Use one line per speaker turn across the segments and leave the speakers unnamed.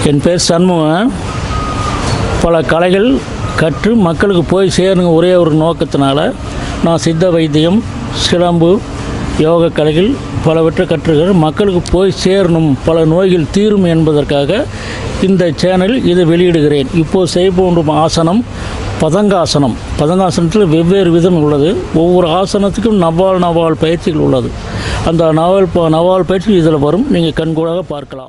என் பேர் சண்முகம் பல கலைகள் கற்று மக்களுக்கு போய் சேருங்க ஒரே ஒரு நோக்கத்தினால நான் சித்த வைத்தியம் சிலம்பு யோக கலைகள் பலவற்றை கற்றுக்கிறேன் மக்களுக்கு போய் சேரணும் பல நோய்கள் தீரும் என்பதற்காக இந்த சேனல் இதை வெளியிடுகிறேன் இப்போது செய்யப்போன்றும் ஆசனம் பதங்காசனம் பதங்காசனத்தில் வெவ்வேறு விதம் உள்ளது ஒவ்வொரு ஆசனத்துக்கும் நவால் நவால் பயிற்சிகள் உள்ளது அந்த நவால் ப- நவால் பயிற்சி இதில் வரும் நீங்கள் கண்கூடாக பார்க்கலாம்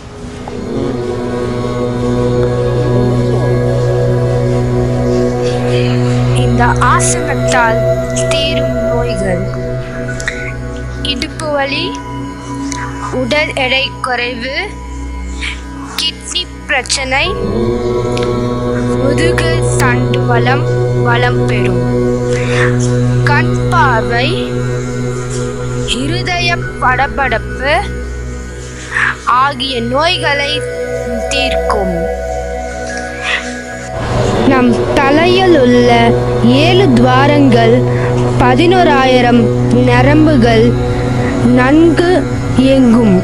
இந்த ஆசனத்தால் தீரும் நோய்கள் இடுப்பு வலி உடல் எடை குறைவு கிட்னி பிரச்சனை முதுகு தண்டு வலம் வளம் பெறும் கண் பார்வை இருதய படபடப்பு ஆகிய நோய்களை தீர்க்கும் நம் தலையில் உள்ள ஏழு துவாரங்கள் பதினோராயிரம் நரம்புகள் நன்கு இயங்கும்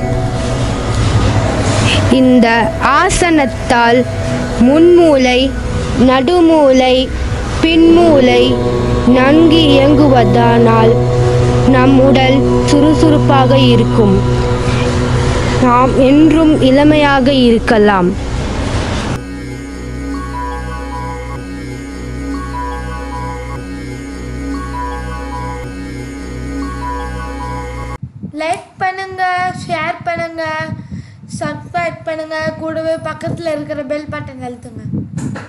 இந்த ஆசனத்தால் முன்மூளை நடுமூளை பின்மூளை நன்கு இயங்குவதனால் நம் உடல் சுறுசுறுப்பாக இருக்கும் நாம் என்றும் இளமையாக இருக்கலாம்
லைக் பண்ணுங்க ஷேர் பண்ணுங்க சப்ஸ்கிரைப் பண்ணுங்க கூடவே பக்கத்தில் இருக்கிற பெல் பட்டன் அழுத்துங்க